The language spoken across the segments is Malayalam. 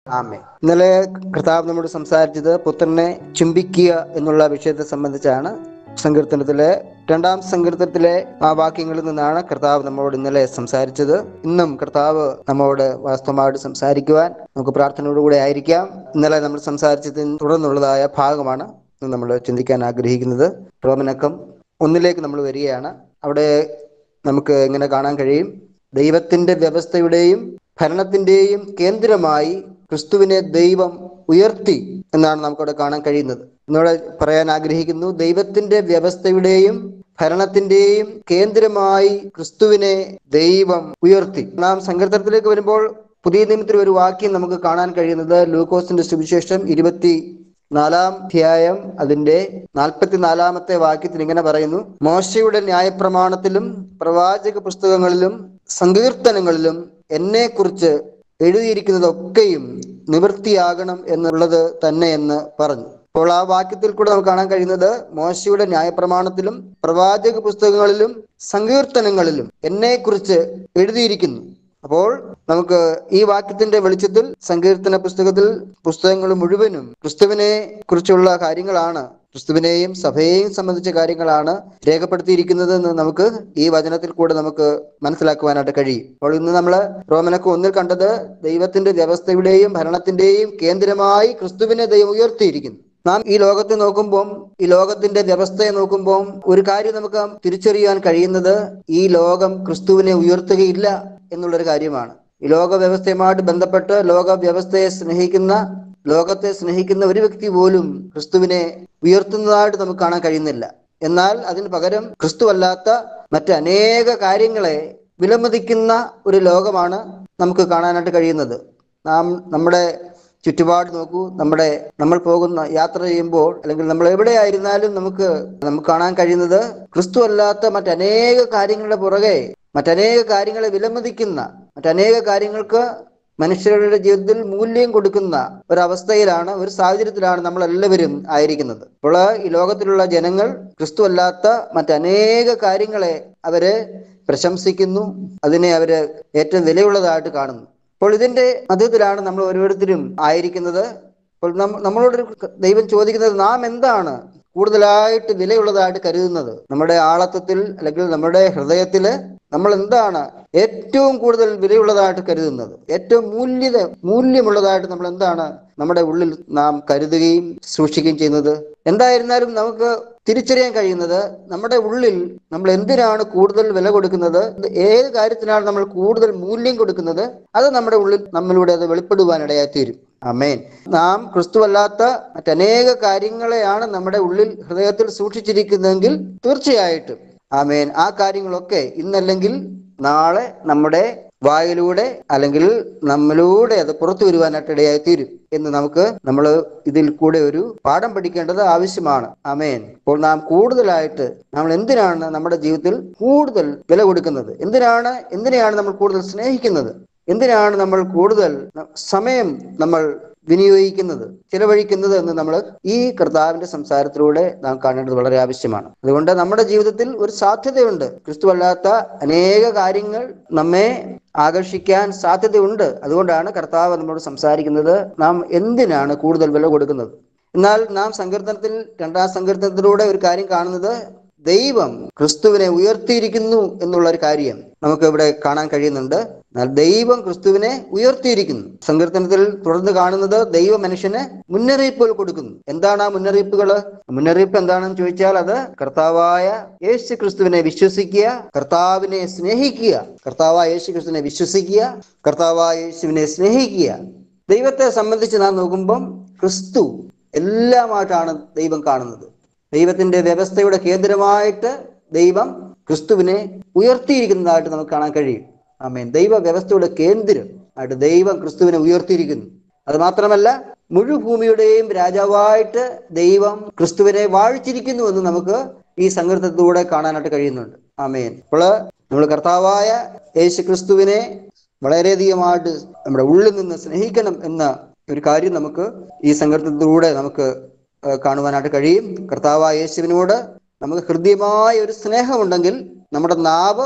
ആമേ ഇന്നലെ കർത്താവ് നമ്മോട് സംസാരിച്ചത് പുത്രനെ ചുംബിക്കുക എന്നുള്ള വിഷയത്തെ സംബന്ധിച്ചാണ് സങ്കീർത്തനത്തിലെ രണ്ടാം സങ്കീർത്തനത്തിലെ ആ വാക്യങ്ങളിൽ നിന്നാണ് കർത്താവ് നമ്മളോട് ഇന്നലെ സംസാരിച്ചത് ഇന്നും കർത്താവ് നമ്മോട് വാസ്തവമായിട്ട് സംസാരിക്കുവാൻ നമുക്ക് പ്രാർത്ഥനയോടുകൂടെ ആയിരിക്കാം ഇന്നലെ നമ്മൾ സംസാരിച്ചതിന് തുടർന്നുള്ളതായ ഭാഗമാണ് ഇന്ന് നമ്മൾ ചിന്തിക്കാൻ ആഗ്രഹിക്കുന്നത് റോമനക്കം ഒന്നിലേക്ക് നമ്മൾ വരികയാണ് അവിടെ നമുക്ക് ഇങ്ങനെ കാണാൻ കഴിയും ദൈവത്തിന്റെ വ്യവസ്ഥയുടെയും ഭരണത്തിന്റെയും കേന്ദ്രമായി ക്രിസ്തുവിനെ ദൈവം ഉയർത്തി എന്നാണ് നമുക്കവിടെ കാണാൻ കഴിയുന്നത് എന്നോട് പറയാൻ ആഗ്രഹിക്കുന്നു ദൈവത്തിന്റെ വ്യവസ്ഥയുടെയും ഭരണത്തിന്റെയും കേന്ദ്രമായി ക്രിസ്തുവിനെ ദൈവം ഉയർത്തി നാം സങ്കീർത്തനത്തിലേക്ക് വരുമ്പോൾ പുതിയ നിയമത്തിൽ ഒരു വാക്യം നമുക്ക് കാണാൻ കഴിയുന്നത് ലൂക്കോസിന്റെ സുവിശേഷം ഇരുപത്തി നാലാം അധ്യായം അതിന്റെ നാൽപ്പത്തിനാലാമത്തെ വാക്യത്തിൽ ഇങ്ങനെ പറയുന്നു മോശയുടെ ന്യായപ്രമാണത്തിലും പ്രവാചക പുസ്തകങ്ങളിലും സങ്കീർത്തനങ്ങളിലും എന്നെ കുറിച്ച് എഴുതിയിരിക്കുന്നതൊക്കെയും നിവൃത്തിയാകണം എന്നുള്ളത് തന്നെ എന്ന് പറഞ്ഞു അപ്പോൾ ആ വാക്യത്തിൽ കൂടെ നമുക്ക് കാണാൻ കഴിയുന്നത് മോശയുടെ ന്യായപ്രമാണത്തിലും പ്രവാചക പുസ്തകങ്ങളിലും സങ്കീർത്തനങ്ങളിലും എന്നെ കുറിച്ച് എഴുതിയിരിക്കുന്നു അപ്പോൾ നമുക്ക് ഈ വാക്യത്തിന്റെ വെളിച്ചത്തിൽ സങ്കീർത്തന പുസ്തകത്തിൽ പുസ്തകങ്ങൾ മുഴുവനും ക്രിസ്തുവിനെ കുറിച്ചുള്ള കാര്യങ്ങളാണ് ക്രിസ്തുവിനെയും സഭയെയും സംബന്ധിച്ച കാര്യങ്ങളാണ് രേഖപ്പെടുത്തിയിരിക്കുന്നത് എന്ന് നമുക്ക് ഈ വചനത്തിൽ കൂടെ നമുക്ക് മനസ്സിലാക്കുവാനായിട്ട് കഴിയും അപ്പോൾ ഇന്ന് നമ്മൾ റോമനക്ക് ഒന്നിൽ കണ്ടത് ദൈവത്തിന്റെ വ്യവസ്ഥയുടെയും ഭരണത്തിന്റെയും കേന്ദ്രമായി ക്രിസ്തുവിനെ ദൈവം ഉയർത്തിയിരിക്കുന്നു നാം ഈ ലോകത്തെ നോക്കുമ്പോൾ ഈ ലോകത്തിന്റെ വ്യവസ്ഥയെ നോക്കുമ്പോൾ ഒരു കാര്യം നമുക്ക് തിരിച്ചറിയാൻ കഴിയുന്നത് ഈ ലോകം ക്രിസ്തുവിനെ ഉയർത്തുകയില്ല എന്നുള്ളൊരു കാര്യമാണ് ഈ ലോക വ്യവസ്ഥയുമായിട്ട് ബന്ധപ്പെട്ട് ലോക വ്യവസ്ഥയെ സ്നേഹിക്കുന്ന ലോകത്തെ സ്നേഹിക്കുന്ന ഒരു വ്യക്തി പോലും ക്രിസ്തുവിനെ ഉയർത്തുന്നതായിട്ട് നമുക്ക് കാണാൻ കഴിയുന്നില്ല എന്നാൽ അതിന് പകരം ക്രിസ്തു അല്ലാത്ത മറ്റനേക കാര്യങ്ങളെ വിലമതിക്കുന്ന ഒരു ലോകമാണ് നമുക്ക് കാണാനായിട്ട് കഴിയുന്നത് നാം നമ്മുടെ ചുറ്റുപാട് നോക്കൂ നമ്മുടെ നമ്മൾ പോകുന്ന യാത്ര ചെയ്യുമ്പോൾ അല്ലെങ്കിൽ നമ്മൾ എവിടെയായിരുന്നാലും നമുക്ക് നമുക്ക് കാണാൻ കഴിയുന്നത് ക്രിസ്തു അല്ലാത്ത മറ്റനേക കാര്യങ്ങളുടെ പുറകെ മറ്റനേക കാര്യങ്ങളെ വിലമതിക്കുന്ന മറ്റനേക കാര്യങ്ങൾക്ക് മനുഷ്യരുടെ ജീവിതത്തിൽ മൂല്യം കൊടുക്കുന്ന ഒരവസ്ഥയിലാണ് ഒരു സാഹചര്യത്തിലാണ് നമ്മൾ എല്ലാവരും ആയിരിക്കുന്നത് അപ്പോൾ ഈ ലോകത്തിലുള്ള ജനങ്ങൾ ക്രിസ്തു അല്ലാത്ത മറ്റനേക കാര്യങ്ങളെ അവര് പ്രശംസിക്കുന്നു അതിനെ അവര് ഏറ്റവും വിലയുള്ളതായിട്ട് കാണുന്നു അപ്പോൾ ഇതിന്റെ മധ്യത്തിലാണ് നമ്മൾ ഓരോരുത്തരും ആയിരിക്കുന്നത് അപ്പോൾ നമ്മളോട് ദൈവം ചോദിക്കുന്നത് നാം എന്താണ് കൂടുതലായിട്ട് വിലയുള്ളതായിട്ട് കരുതുന്നത് നമ്മുടെ ആളത്വത്തിൽ അല്ലെങ്കിൽ നമ്മുടെ ഹൃദയത്തില് നമ്മൾ എന്താണ് ഏറ്റവും കൂടുതൽ വിലയുള്ളതായിട്ട് കരുതുന്നത് ഏറ്റവും മൂല്യത മൂല്യമുള്ളതായിട്ട് നമ്മൾ എന്താണ് നമ്മുടെ ഉള്ളിൽ നാം കരുതുകയും സൂക്ഷിക്കുകയും ചെയ്യുന്നത് എന്തായിരുന്നാലും നമുക്ക് തിരിച്ചറിയാൻ കഴിയുന്നത് നമ്മുടെ ഉള്ളിൽ നമ്മൾ എന്തിനാണ് കൂടുതൽ വില കൊടുക്കുന്നത് ഏത് കാര്യത്തിനാണ് നമ്മൾ കൂടുതൽ മൂല്യം കൊടുക്കുന്നത് അത് നമ്മുടെ ഉള്ളിൽ നമ്മളിലൂടെ അത് വെളിപ്പെടുവാനിടയായി തീരും അമേൻ നാം ക്രിസ്തുവല്ലാത്ത മറ്റനേക കാര്യങ്ങളെയാണ് നമ്മുടെ ഉള്ളിൽ ഹൃദയത്തിൽ സൂക്ഷിച്ചിരിക്കുന്നതെങ്കിൽ തീർച്ചയായിട്ടും ആമേൻ ആ കാര്യങ്ങളൊക്കെ ഇന്നല്ലെങ്കിൽ നാളെ നമ്മുടെ വായിലൂടെ അല്ലെങ്കിൽ നമ്മളിലൂടെ അത് പുറത്തു വരുവാനായിട്ട് ഇടയായി തീരും എന്ന് നമുക്ക് നമ്മൾ ഇതിൽ കൂടെ ഒരു പാഠം പഠിക്കേണ്ടത് ആവശ്യമാണ് അമേൻ അപ്പോൾ നാം കൂടുതലായിട്ട് നമ്മൾ എന്തിനാണ് നമ്മുടെ ജീവിതത്തിൽ കൂടുതൽ വില കൊടുക്കുന്നത് എന്തിനാണ് എന്തിനെയാണ് നമ്മൾ കൂടുതൽ സ്നേഹിക്കുന്നത് എന്തിനാണ് നമ്മൾ കൂടുതൽ സമയം നമ്മൾ വിനിയോഗിക്കുന്നത് ചിലവഴിക്കുന്നത് എന്ന് നമ്മൾ ഈ കർത്താവിന്റെ സംസാരത്തിലൂടെ നാം കാണേണ്ടത് വളരെ ആവശ്യമാണ് അതുകൊണ്ട് നമ്മുടെ ജീവിതത്തിൽ ഒരു സാധ്യതയുണ്ട് ക്രിസ്തു അല്ലാത്ത അനേക കാര്യങ്ങൾ നമ്മെ ആകർഷിക്കാൻ സാധ്യതയുണ്ട് അതുകൊണ്ടാണ് കർത്താവ് നമ്മോട് സംസാരിക്കുന്നത് നാം എന്തിനാണ് കൂടുതൽ വില കൊടുക്കുന്നത് എന്നാൽ നാം സങ്കീർത്തനത്തിൽ രണ്ടാം സങ്കീർത്തനത്തിലൂടെ ഒരു കാര്യം കാണുന്നത് ദൈവം ക്രിസ്തുവിനെ ഉയർത്തിയിരിക്കുന്നു എന്നുള്ള ഒരു കാര്യം നമുക്ക് ഇവിടെ കാണാൻ കഴിയുന്നുണ്ട് എന്നാൽ ദൈവം ക്രിസ്തുവിനെ ഉയർത്തിയിരിക്കുന്നു സങ്കീർത്തനത്തിൽ തുടർന്ന് കാണുന്നത് ദൈവ മനുഷ്യന് മുന്നറിയിപ്പുകൾ കൊടുക്കുന്നു എന്താണ് ആ മുന്നറിയിപ്പുകൾ മുന്നറിയിപ്പ് എന്താണെന്ന് ചോദിച്ചാൽ അത് കർത്താവായ യേശു ക്രിസ്തുവിനെ വിശ്വസിക്കുക കർത്താവിനെ സ്നേഹിക്കുക കർത്താവായ യേശു ക്രിസ്തുവിനെ വിശ്വസിക്കുക കർത്താവായ യേശുവിനെ സ്നേഹിക്കുക ദൈവത്തെ സംബന്ധിച്ച് നാം നോക്കുമ്പം ക്രിസ്തു എല്ലാമായിട്ടാണ് ദൈവം കാണുന്നത് ദൈവത്തിന്റെ വ്യവസ്ഥയുടെ കേന്ദ്രമായിട്ട് ദൈവം ക്രിസ്തുവിനെ ഉയർത്തിയിരിക്കുന്നതായിട്ട് നമുക്ക് കാണാൻ കഴിയും ആമേൻ ദൈവ വ്യവസ്ഥയുടെ കേന്ദ്രം ആയിട്ട് ദൈവം ക്രിസ്തുവിനെ ഉയർത്തിയിരിക്കുന്നു അത് മാത്രമല്ല മുഴുഭൂമിയുടെയും രാജാവായിട്ട് ദൈവം ക്രിസ്തുവിനെ വാഴിച്ചിരിക്കുന്നു എന്ന് നമുക്ക് ഈ സങ്കീർത്തത്തിലൂടെ കാണാനായിട്ട് കഴിയുന്നുണ്ട് ആമേൻ അപ്പോൾ നമ്മൾ കർത്താവായ യേശു ക്രിസ്തുവിനെ വളരെയധികമായിട്ട് നമ്മുടെ ഉള്ളിൽ നിന്ന് സ്നേഹിക്കണം എന്ന ഒരു കാര്യം നമുക്ക് ഈ സങ്കീർത്തനത്തിലൂടെ നമുക്ക് കാണുവാനായിട്ട് കഴിയും കർത്താവായ യേശുവിനോട് നമുക്ക് ഹൃദ്യമായ ഒരു സ്നേഹമുണ്ടെങ്കിൽ നമ്മുടെ നാവ്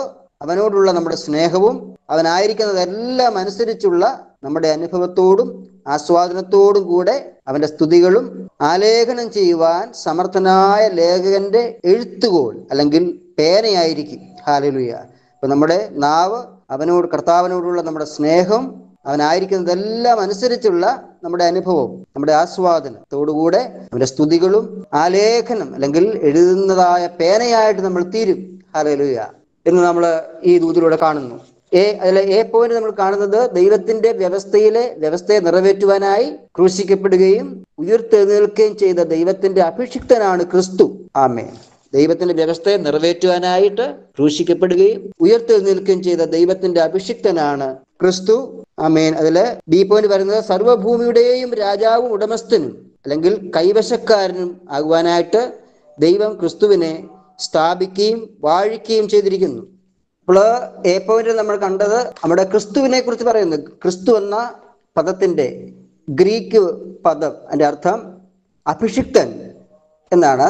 അവനോടുള്ള നമ്മുടെ സ്നേഹവും അവനായിരിക്കുന്നതെല്ലാം അനുസരിച്ചുള്ള നമ്മുടെ അനുഭവത്തോടും ആസ്വാദനത്തോടും കൂടെ അവന്റെ സ്തുതികളും ആലേഖനം ചെയ്യുവാൻ സമർത്ഥനായ ലേഖകന്റെ എഴുത്തുകോൾ അല്ലെങ്കിൽ പേനയായിരിക്കും ഹാലലുയ അപ്പൊ നമ്മുടെ നാവ് അവനോട് കർത്താവിനോടുള്ള നമ്മുടെ സ്നേഹം അവനായിരിക്കുന്നതെല്ലാം അനുസരിച്ചുള്ള നമ്മുടെ അനുഭവം നമ്മുടെ ആസ്വാദനത്തോടുകൂടെ അവന്റെ സ്തുതികളും ആലേഖനം അല്ലെങ്കിൽ എഴുതുന്നതായ പേനയായിട്ട് നമ്മൾ തീരും ഹാലലുയ എന്ന് നമ്മൾ ഈ ദൂതിലൂടെ കാണുന്നു എ അതിലെ എ പോയിന്റ് നമ്മൾ കാണുന്നത് ദൈവത്തിന്റെ വ്യവസ്ഥയിലെ വ്യവസ്ഥയെ നിറവേറ്റുവാനായി ക്രൂശിക്കപ്പെടുകയും ഉയർത്തെഴുന്നേൽക്കുകയും ചെയ്ത ദൈവത്തിന്റെ അഭിഷിക്തനാണ് ക്രിസ്തു ആമേ ദൈവത്തിന്റെ വ്യവസ്ഥയെ നിറവേറ്റുവാനായിട്ട് ക്രൂശിക്കപ്പെടുകയും ഉയർത്തെഴുന്നേൽക്കുകയും ചെയ്ത ദൈവത്തിന്റെ അഭിഷിക്തനാണ് ക്രിസ്തു ആമേൻ അതില് ബി പോയിന്റ് പറയുന്നത് സർവ്വഭൂമിയുടെയും രാജാവും ഉടമസ്ഥനും അല്ലെങ്കിൽ കൈവശക്കാരനും ആകുവാനായിട്ട് ദൈവം ക്രിസ്തുവിനെ സ്ഥാപിക്കുകയും വാഴിക്കുകയും ചെയ്തിരിക്കുന്നു അപ്പോൾ എ പോയിന്റിൽ നമ്മൾ കണ്ടത് നമ്മുടെ ക്രിസ്തുവിനെ കുറിച്ച് പറയുന്നു ക്രിസ്തു എന്ന പദത്തിന്റെ ഗ്രീക്ക് പദം അതിന്റെ അർത്ഥം അഭിഷിക്തൻ എന്നാണ്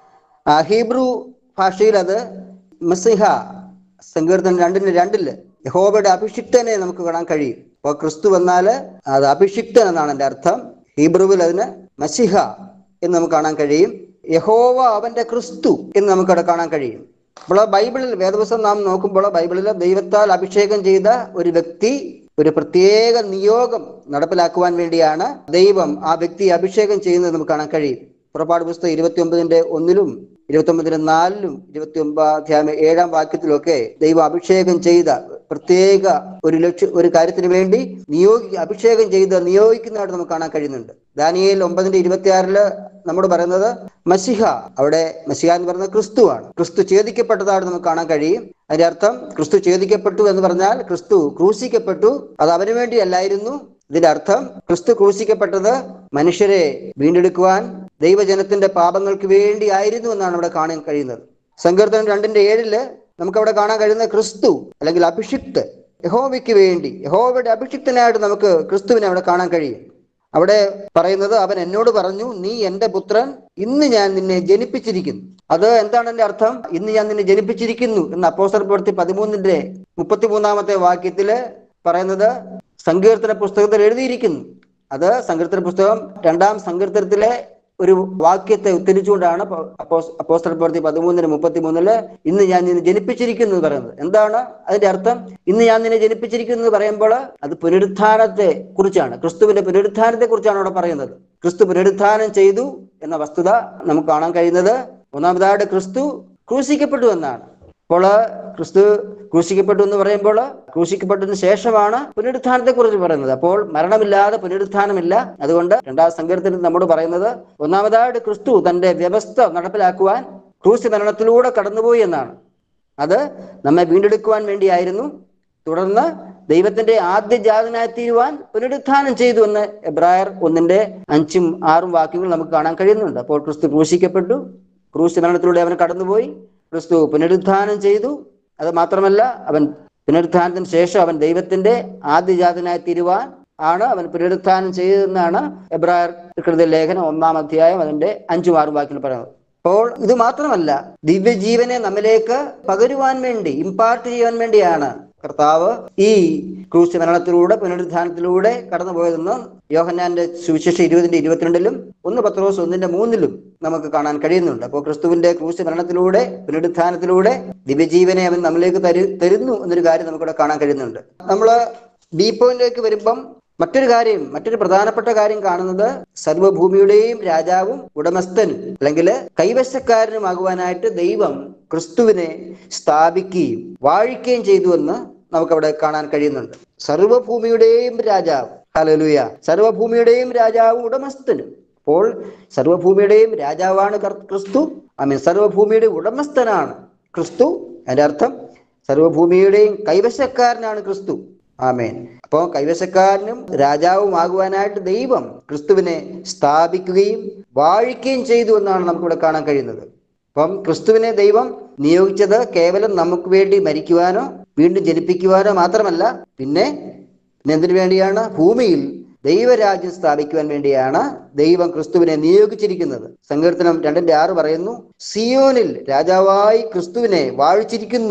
ആ, ഹീബ്രു ഭാഷയിൽ അത് മെസ്സിഹ സങ്കീർത്തനം രണ്ടിന് രണ്ടില് യഹോബയുടെ അഭിഷിക്തനെ നമുക്ക് കാണാൻ കഴിയും അപ്പോൾ ക്രിസ്തു വന്നാൽ അത് അഭിഷിക്തൻ എന്നാണ് എൻ്റെ അർത്ഥം ഹീബ്രുവിൽ അതിന് മസിഹ എന്ന് നമുക്ക് കാണാൻ കഴിയും യഹോവ അവന്റെ ക്രിസ്തു എന്ന് നമുക്ക് അവിടെ കാണാൻ കഴിയും അപ്പോൾ ബൈബിളിൽ വേദപുസ്തകം നാം നോക്കുമ്പോൾ ബൈബിളിൽ ദൈവത്താൽ അഭിഷേകം ചെയ്ത ഒരു വ്യക്തി ഒരു പ്രത്യേക നിയോഗം നടപ്പിലാക്കുവാൻ വേണ്ടിയാണ് ദൈവം ആ വ്യക്തിയെ അഭിഷേകം ചെയ്യുന്നത് നമുക്ക് കാണാൻ കഴിയും പുറപ്പാട് പുസ്തകം ഇരുപത്തി ഒമ്പതിന്റെ ഒന്നിലും ഇരുപത്തി ഒമ്പതിന്റെ നാലിലും ഇരുപത്തി ഒമ്പത് അധ്യായം ഏഴാം വാക്യത്തിലൊക്കെ ദൈവം അഭിഷേകം ചെയ്ത പ്രത്യേക ഒരു ലക്ഷ്യ ഒരു കാര്യത്തിന് വേണ്ടി നിയോഗി അഭിഷേകം ചെയ്ത് നിയോഗിക്കുന്നതായിട്ട് നമുക്ക് കാണാൻ കഴിയുന്നുണ്ട് ദാനിയേൽ ഒമ്പതിന്റെ ഇരുപത്തിയാറില് നമ്മോട് പറയുന്നത് മസിഹ അവിടെ മസിഹ എന്ന് പറയുന്നത് ക്രിസ്തുവാണ് ക്രിസ്തു ഛേദിക്കപ്പെട്ടതായിട്ട് നമുക്ക് കാണാൻ കഴിയും അതിന്റെ അർത്ഥം ക്രിസ്തു ഛേദിക്കപ്പെട്ടു എന്ന് പറഞ്ഞാൽ ക്രിസ്തു ക്രൂശിക്കപ്പെട്ടു അത് അവന് വേണ്ടി അല്ലായിരുന്നു ഇതിന്റെ അർത്ഥം ക്രിസ്തു ക്രൂശിക്കപ്പെട്ടത് മനുഷ്യരെ വീണ്ടെടുക്കുവാൻ ദൈവജനത്തിന്റെ പാപങ്ങൾക്ക് വേണ്ടി ആയിരുന്നു എന്നാണ് അവിടെ കാണാൻ കഴിയുന്നത് സങ്കീർത്തനം രണ്ടിന്റെ ഏഴില് നമുക്ക് അവിടെ കാണാൻ കഴിയുന്ന ക്രിസ്തു അല്ലെങ്കിൽ അഭിഷിക്ത് യഹോവയ്ക്ക് വേണ്ടി യഹോവയുടെ അഭിഷിക്തനായിട്ട് നമുക്ക് ക്രിസ്തുവിനെ അവിടെ കാണാൻ കഴിയും അവിടെ പറയുന്നത് അവൻ എന്നോട് പറഞ്ഞു നീ എന്റെ പുത്രൻ ഇന്ന് ഞാൻ നിന്നെ ജനിപ്പിച്ചിരിക്കുന്നു അത് എന്താണ് എന്റെ അർത്ഥം ഇന്ന് ഞാൻ നിന്നെ ജനിപ്പിച്ചിരിക്കുന്നു എന്ന് അപ്പോസ്റ്റർ പ്രവൃത്തി പതിമൂന്നിന്റെ മുപ്പത്തിമൂന്നാമത്തെ വാക്യത്തില് പറയുന്നത് സങ്കീർത്തന പുസ്തകത്തിൽ എഴുതിയിരിക്കുന്നു അത് സങ്കീർത്തന പുസ്തകം രണ്ടാം സങ്കീർത്തനത്തിലെ ഒരു വാക്യത്തെ ഉദ്ധരിച്ചുകൊണ്ടാണ് അപ്പോസ്റ്റർ പ്രവൃത്തി പതിമൂന്നിന് മുപ്പത്തിമൂന്നില് ഇന്ന് ഞാൻ നിന്നെ ജനിപ്പിച്ചിരിക്കുന്നു എന്ന് പറയുന്നത് എന്താണ് അതിന്റെ അർത്ഥം ഇന്ന് ഞാൻ നിന്നെ ജനിപ്പിച്ചിരിക്കുന്നു എന്ന് പറയുമ്പോൾ അത് പുനരുത്ഥാനത്തെ കുറിച്ചാണ് ക്രിസ്തുവിന്റെ പുനരുത്ഥാനത്തെ കുറിച്ചാണ് അവിടെ പറയുന്നത് ക്രിസ്തു പുനരുത്ഥാനം ചെയ്തു എന്ന വസ്തുത നമുക്ക് കാണാൻ കഴിയുന്നത് ഒന്നാമതായിട്ട് ക്രിസ്തു ക്രൂശിക്കപ്പെട്ടു എന്നാണ് അപ്പോൾ ക്രിസ്തു ക്രൂശിക്കപ്പെട്ടു എന്ന് പറയുമ്പോൾ ക്രൂശിക്കപ്പെട്ടതിന് ശേഷമാണ് പുനരുത്ഥാനത്തെ കുറിച്ച് പറയുന്നത് അപ്പോൾ മരണമില്ലാതെ പുനരുത്ഥാനമില്ല അതുകൊണ്ട് രണ്ടാം സങ്കീർത്തനത്തിൽ നമ്മോട് പറയുന്നത് ഒന്നാമതായിട്ട് ക്രിസ്തു തന്റെ വ്യവസ്ഥ നടപ്പിലാക്കുവാൻ ക്രൂശി മരണത്തിലൂടെ കടന്നുപോയി എന്നാണ് അത് നമ്മെ വീണ്ടെടുക്കുവാൻ വേണ്ടിയായിരുന്നു തുടർന്ന് ദൈവത്തിന്റെ ആദ്യ ജാതനായി തീരുവാൻ പുനരുത്ഥാനം ചെയ്തു എന്ന് എബ്രായർ ഒന്നിന്റെ അഞ്ചും ആറും വാക്യങ്ങൾ നമുക്ക് കാണാൻ കഴിയുന്നുണ്ട് അപ്പോൾ ക്രിസ്തു ക്രൂശിക്കപ്പെട്ടു ക്രൂശി മരണത്തിലൂടെ അവൻ കടന്നുപോയി ക്രിസ്തു പുനരുത്ഥാനം ചെയ്തു അത് മാത്രമല്ല അവൻ പുനരുത്ഥാനത്തിന് ശേഷം അവൻ ദൈവത്തിന്റെ ആദ്യജാതനായി തീരുവാൻ ആണ് അവൻ പുനരുത്ഥാനം ചെയ്തതെന്നാണ് എബ്രായർ കൃതി ലേഖനം ഒന്നാം അധ്യായം അതിന്റെ അഞ്ചും ആറും വാക്കിൽ പറയുന്നത് അപ്പോൾ ഇത് മാത്രമല്ല ദിവ്യജീവനെ നമ്മിലേക്ക് പകരുവാൻ വേണ്ടി ഇമ്പാർട്ട് ചെയ്യാൻ വേണ്ടിയാണ് കർത്താവ് ഈ ക്രൂശ് മരണത്തിലൂടെ പുനരുദ്ധാനത്തിലൂടെ കടന്നുപോയതെന്ന് യോഹന്നാന്റെ സുവിശേഷം ഇരുപതിന്റെ ഇരുപത്തിരണ്ടിലും ഒന്ന് പത്രോസ് ഒന്നിന്റെ മൂന്നിലും നമുക്ക് കാണാൻ കഴിയുന്നുണ്ട് അപ്പോൾ ക്രിസ്തുവിന്റെ ക്രൂശ് മരണത്തിലൂടെ പുനരുദ്ധാനത്തിലൂടെ ദിവ്യജീവനെ അവൻ നമ്മിലേക്ക് തരു തരുന്നു എന്നൊരു കാര്യം നമുക്കിവിടെ കാണാൻ കഴിയുന്നുണ്ട് നമ്മള് ബി പോയിന്റിലേക്ക് വരുമ്പം മറ്റൊരു കാര്യം മറ്റൊരു പ്രധാനപ്പെട്ട കാര്യം കാണുന്നത് സർവ്വഭൂമിയുടെയും രാജാവും ഉടമസ്ഥനും അല്ലെങ്കിൽ കൈവശക്കാരനുമാകുവാനായിട്ട് ദൈവം ക്രിസ്തുവിനെ സ്ഥാപിക്കുകയും വാഴിക്കുകയും ചെയ്തു എന്ന് നമുക്കവിടെ കാണാൻ കഴിയുന്നുണ്ട് സർവ്വഭൂമിയുടെയും രാജാവ് ഹലലുയ സർവ്വഭൂമിയുടെയും രാജാവും ഉടമസ്ഥനും അപ്പോൾ സർവ്വഭൂമിയുടെയും രാജാവാണ് കർ- ക്രിസ്തു ഐ മീൻ സർവ്വഭൂമിയുടെ ഉടമസ്ഥനാണ് ക്രിസ്തു അതിന്റെ അർത്ഥം സർവ്വഭൂമിയുടെയും കൈവശക്കാരനാണ് ക്രിസ്തു ആമേൻ അപ്പോൾ കൈവശക്കാരനും രാജാവുമാകുവാനായിട്ട് ദൈവം ക്രിസ്തുവിനെ സ്ഥാപിക്കുകയും വാഴിക്കുകയും ചെയ്തു എന്നാണ് നമുക്കിവിടെ കാണാൻ കഴിയുന്നത് അപ്പം ക്രിസ്തുവിനെ ദൈവം നിയോഗിച്ചത് കേവലം നമുക്ക് വേണ്ടി മരിക്കുവാനോ വീണ്ടും ജനിപ്പിക്കുവാനോ മാത്രമല്ല പിന്നെ പിന്നെ എന്തിനു വേണ്ടിയാണ് ഭൂമിയിൽ ദൈവരാജ്യം സ്ഥാപിക്കുവാൻ വേണ്ടിയാണ് ദൈവം ക്രിസ്തുവിനെ നിയോഗിച്ചിരിക്കുന്നത് സങ്കീർത്തനം രണ്ടിന്റെ ആറ് പറയുന്നു സിയോനിൽ രാജാവായി ക്രിസ്തുവിനെ വാഴിച്ചിരിക്കുന്നു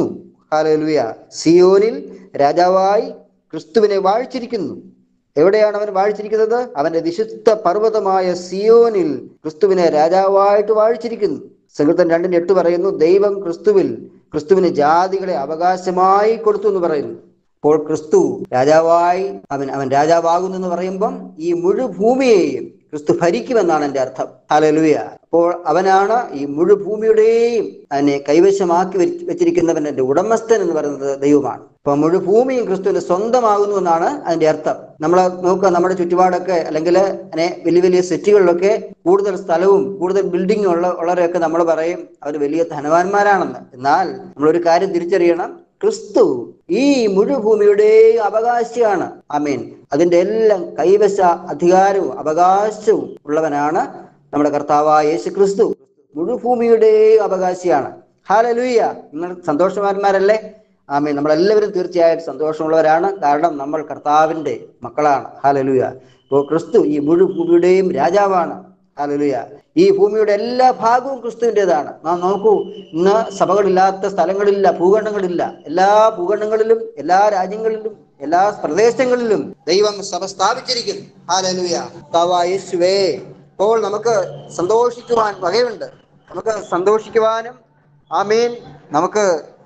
ഹാലലുയ സിയോനിൽ രാജാവായി ക്രിസ്തുവിനെ വാഴ്ചിരിക്കുന്നു എവിടെയാണ് അവൻ വാഴ്ചിരിക്കുന്നത് അവന്റെ വിശുദ്ധ പർവ്വതമായ സിയോനിൽ ക്രിസ്തുവിനെ രാജാവായിട്ട് വാഴ്ചിരിക്കുന്നു സങ്കീർത്തൻ രണ്ടിന് എട്ട് പറയുന്നു ദൈവം ക്രിസ്തുവിൽ ക്രിസ്തുവിന് ജാതികളെ അവകാശമായി കൊടുത്തു എന്ന് പറയുന്നു അപ്പോൾ ക്രിസ്തു രാജാവായി അവൻ അവൻ രാജാവാകുന്നു എന്ന് പറയുമ്പം ഈ മുഴുഭൂമിയെയും ക്രിസ്തു ഭരിക്കുമെന്നാണ് എൻ്റെ അർത്ഥം ഹലലുയ അപ്പോൾ അവനാണ് ഈ മുഴുഭൂമിയുടെയും അതിനെ കൈവശമാക്കി വെച്ച് വെച്ചിരിക്കുന്നവൻ എൻ്റെ ഉടമസ്ഥൻ എന്ന് പറയുന്നത് ദൈവമാണ് അപ്പൊ മുഴുഭൂമിയും ക്രിസ്തുവിന് സ്വന്തമാകുന്നു എന്നാണ് അതിന്റെ അർത്ഥം നമ്മൾ നോക്കുക നമ്മുടെ ചുറ്റുപാടൊക്കെ അല്ലെങ്കിൽ അങ്ങനെ വലിയ വലിയ സിറ്റികളിലൊക്കെ കൂടുതൽ സ്ഥലവും കൂടുതൽ ബിൽഡിങ്ങും ഉള്ള ഉള്ളവരെയൊക്കെ നമ്മൾ പറയും അവർ വലിയ ധനവാന്മാരാണെന്ന് എന്നാൽ നമ്മളൊരു കാര്യം തിരിച്ചറിയണം ക്രിസ്തു ഈ മുഴുഭൂമിയുടെ അവകാശിയാണ് അമീൻ അതിന്റെ എല്ലാം കൈവശ അധികാരവും അവകാശവും ഉള്ളവനാണ് നമ്മുടെ കർത്താവായ യേശു ക്രിസ്തു മുഴുഭൂമിയുടെ അവകാശിയാണ് ഹാലലുയ്യ നിങ്ങൾ സന്തോഷവാന്മാരല്ലേ ആമീൻ നമ്മളെല്ലാവരും തീർച്ചയായിട്ടും സന്തോഷമുള്ളവരാണ് കാരണം നമ്മൾ കർത്താവിന്റെ മക്കളാണ് ഹാലലുയ അപ്പോൾ ക്രിസ്തു ഈ മുഴുഭൂമിയുടെയും രാജാവാണ് ഹാലലുയ ഈ ഭൂമിയുടെ എല്ലാ ഭാഗവും ക്രിസ്തുവിൻ്റെതാണ് നാം നോക്കൂ ഇന്ന് സഭകളില്ലാത്ത സ്ഥലങ്ങളില്ല ഭൂഖണ്ഡങ്ങളില്ല എല്ലാ ഭൂഖണ്ഡങ്ങളിലും എല്ലാ രാജ്യങ്ങളിലും എല്ലാ പ്രദേശങ്ങളിലും ദൈവം സഭ സ്ഥാപിച്ചിരിക്കുന്നു ഹാലലുയ യേശുവേ അപ്പോൾ നമുക്ക് സന്തോഷിക്കുവാൻ വകയുണ്ട് നമുക്ക് സന്തോഷിക്കുവാനും ആമീൻ നമുക്ക്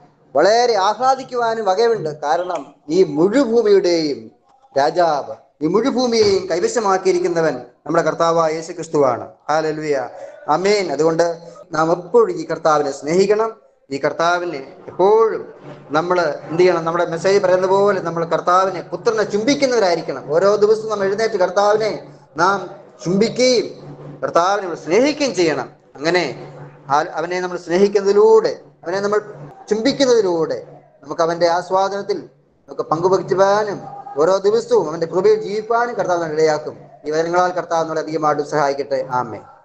വളരെ ആഹ്ലാദിക്കുവാനും വകയുണ്ട് കാരണം ഈ മുഴുഭൂമിയുടെയും രാജാവ് ഈ മുഴുഭൂമിയെയും കൈവശമാക്കിയിരിക്കുന്നവൻ നമ്മുടെ കർത്താവായ യേശു ക്രിസ്തുവാണ് ഹാലലുയ അമേൻ അതുകൊണ്ട് നാം എപ്പോഴും ഈ കർത്താവിനെ സ്നേഹിക്കണം ഈ കർത്താവിനെ എപ്പോഴും നമ്മൾ എന്ത് ചെയ്യണം നമ്മുടെ മെസ്സേജ് പറയുന്ന പോലെ നമ്മൾ കർത്താവിനെ പുത്രനെ ചുംബിക്കുന്നവരായിരിക്കണം ഓരോ ദിവസവും നമ്മൾ എഴുന്നേറ്റ് കർത്താവിനെ നാം ചുംബിക്കുകയും കർത്താവിനെ നമ്മൾ സ്നേഹിക്കുകയും ചെയ്യണം അങ്ങനെ ആ- അവനെ നമ്മൾ സ്നേഹിക്കുന്നതിലൂടെ അവനെ നമ്മൾ ചുംബിക്കുന്നതിലൂടെ നമുക്ക് അവന്റെ ആസ്വാദനത്തിൽ നമുക്ക് പങ്കുവയ്ക്കുവാനും ഓരോ ദിവസവും അവന്റെ കൃപയിൽ ജീവിപ്പാനും കർത്താവ് നമ്മളെ ഇടയാക്കും ഈ വചനങ്ങളാൽ കർത്താവ് നമ്മളെ അധികമായിട്ടും സഹായിക്കട്ടെ ആമേ